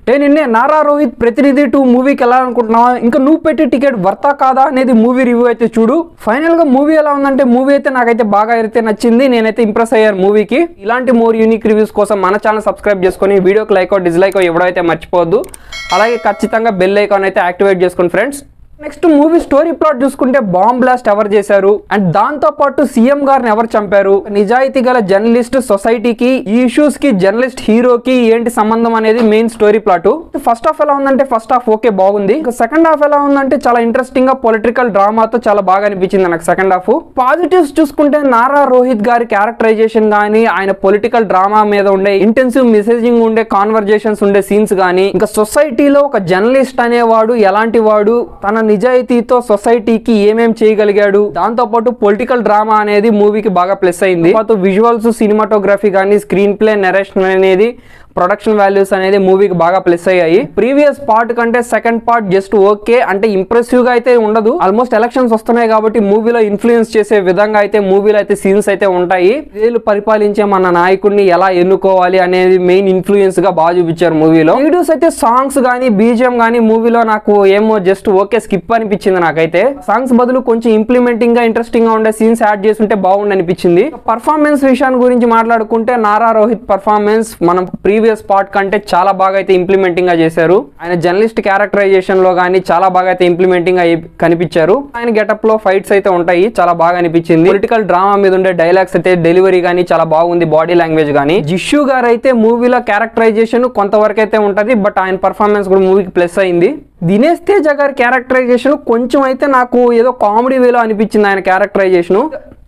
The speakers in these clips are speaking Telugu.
నేను నిన్నే నారా రోహిత్ ప్రతినిధి టూ మూవీకి వెళ్ళాలనుకుంటున్నావా ఇంకా నువ్వు పెట్టి టికెట్ వర్తా కాదా అనేది మూవీ రివ్యూ అయితే చూడు ఫైనల్ గా మూవీ ఎలా ఉందంటే మూవీ అయితే నాకైతే బాగా అయితే నచ్చింది నేనైతే ఇంప్రెస్ అయ్యాను మూవీకి ఇలాంటి మోర్ యూనిక్ రివ్యూస్ కోసం మన ఛానల్ సబ్స్క్రైబ్ చేసుకొని వీడియోకి లైక్ డిస్లైక్ ఇవ్వడైతే మర్చిపోవద్దు అలాగే ఖచ్చితంగా బెల్ ఐకాన్ అయితే యాక్టివేట్ చేసుకోండి friends next movie story plot చూసుకుంటే బాంబ్ బ్లాస్ట్ ఎవరు చేశారు అండ్ దాంతో పాటు సీఎం గారిని ఎవరు చంపారు నిజాయితీ గల జర్నలిస్ట్ సొసైటీకి ఈ ఇష్యూస్ కి జర్నలిస్ట్ హీరోకి ఏంటి సంబంధం అనేది main story plot first half ఎలా ఉందంటే ఫస్ట్ హాఫ్ ఓకే బాగుంది ఇంకా సెకండ్ హాఫ్ ఎలా ఉందంటే చాలా ఇంట్రెస్టింగ్ గా పొలిటికల్ డ్రామాతో చాలా బాగా అనిపించింది నాకు సెకండ్ హాఫ్ పాజిటివ్స్ చూసుకుంటే నారా రోహిత్ గారి క్యారెక్టరైజేషన్ గానీ ఆయన పొలిటికల్ డ్రామా మీద ఉండే ఇంటెన్సివ్ మెసేజింగ్ ఉండే కాన్వర్జేషన్స్ ఉండే సీన్స్ గానీ ఇంకా సొసైటీలో ఒక జర్నలిస్ట్ అనేవాడు ఎలాంటి వాడు తన నిజాయితీతో సొసైటీకి ఏమేం చేయగలిగాడు దాంతో పాటు పొలిటికల్ డ్రామా అనేది మూవీకి బాగా ప్లస్ అయింది విజువల్స్ సినిమాటోగ్రఫీ కానీ స్క్రీన్ ప్లే నెరేషన్ అనేది ప్రొడక్షన్ వాల్యూస్ అనేది మూవీకి బాగా ప్లస్ అయ్యాయి ప్రీవియస్ పార్ట్ కంటే సెకండ్ పార్ట్ జస్ట్ ఓకే అంటే ఇంప్రెసివ్ గా అయితే ఉండదు ఆల్మోస్ట్ ఎలక్షన్స్ వస్తున్నాయి కాబట్టి మూవీలో ఇన్ఫ్లుయెన్స్ చేసే విధంగా అయితే మూవీలో అయితే సీన్స్ అయితే ఉంటాయి వీళ్ళు పరిపాలించే మన నాయకుడిని ఎలా ఎన్నుకోవాలి అనేది మెయిన్ ఇన్ఫ్లుయెన్స్ గా బాగా చూపించారు మూవీలో వీడియోస్ అయితే సాంగ్స్ కానీ బీజిఎం కానీ మూవీలో నాకు ఏమో జస్ట్ ఓకే స్కిప్ అనిపించింది నాకైతే సాంగ్స్ బదులు కొంచెం ఇంప్లిమెంటింగ్ గా ఇంట్రెస్టింగ్ గా ఉండే సీన్స్ యాడ్ చేస్తుంటే బాగుండి అనిపించింది పర్ఫార్మెన్స్ విషయాన్ని గురించి మాట్లాడుకుంటే నారా రోహిత్ పర్ఫార్మెన్స్ మనం ప్రీవియస్ పార్ట్ కంటే చాలా బాగా అయితే ఇంప్లిమెంటింగ్ గా చేశారు ఆయన జర్నలిస్ట్ క్యారెక్టరైజేషన్ లో కానీ చాలా బాగా అయితే ఇంప్లిమెంటింగ్ అయ్యి కనిపించారు ఆయన గెటప్ లో ఫైట్స్ అయితే ఉంటాయి చాలా బాగా అనిపించింది పొలిటికల్ డ్రామా మీద ఉండే డైలాగ్స్ అయితే డెలివరీ కానీ చాలా బాగుంది బాడీ లాంగ్వేజ్ కానీ జిష్యూ గారు అయితే మూవీలో క్యారెక్టరైజేషన్ కొంతవరకు అయితే ఉంటది బట్ ఆయన పర్ఫార్మెన్స్ కూడా మూవీకి ప్లస్ అయింది దినేష్ తేజ గారి క్యారెక్టరైజేషన్ కొంచెం అయితే నాకు ఏదో కామెడీ వేలో అనిపించింది ఆయన క్యారెక్టరైజేషన్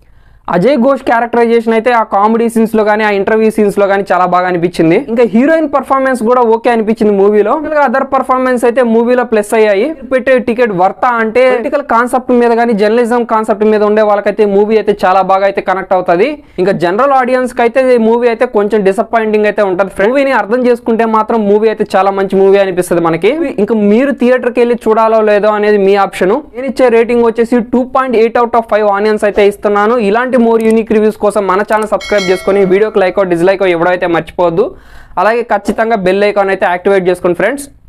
అజయ్ ఘోష్ క్యారెక్టరైజేషన్ అయితే ఆ కామెడీ సీన్స్ లో కానీ ఆ ఇంటర్వ్యూ సీన్స్ లో కానీ చాలా బాగా అనిపించింది ఇంకా హీరోయిన్ పర్ఫార్మెన్స్ కూడా ఓకే అనిపించింది మూవీలో అదర్ పర్ఫార్మెన్స్ అయితే మూవీలో ప్లస్ అయ్యాయి పెట్టే టికెట్ వర్తా అంటే పొలిటికల్ కాన్సెప్ట్ మీద కానీ జర్నలిజం కాన్సెప్ట్ మీద ఉండే వాళ్ళకైతే మూవీ అయితే చాలా బాగా అయితే కనెక్ట్ అవుతుంది ఇంకా జనరల్ ఆడియన్స్ కి అయితే మూవీ అయితే కొంచెం డిసప్పాయింటింగ్ అయితే ఉంటుంది మూవీని అర్థం చేసుకుంటే మాత్రం మూవీ అయితే చాలా మంచి మూవీ అనిపిస్తుంది మనకి ఇంకా మీరు థియేటర్ కి వెళ్ళి చూడాలో లేదో అనేది మీ ఆప్షన్ నేను ఇచ్చే రేటింగ్ వచ్చేసి two point eight out of five onions అయితే ఇస్తున్నాను ఇలాంటి మోర్ యూనిక్ రివ్యూస్ కోసం మన ఛానల్ సబ్స్క్రైబ్ చేసుకొని వీడియోకి లైక్ డిస్లైక్ ఇవ్వడం అయితే మర్చిపోవద్దు అలాగే ఖచ్చితంగా బెల్ ఐకాన్ అయితే యాక్టివేట్ చేసుకోండి ఫ్రెండ్స్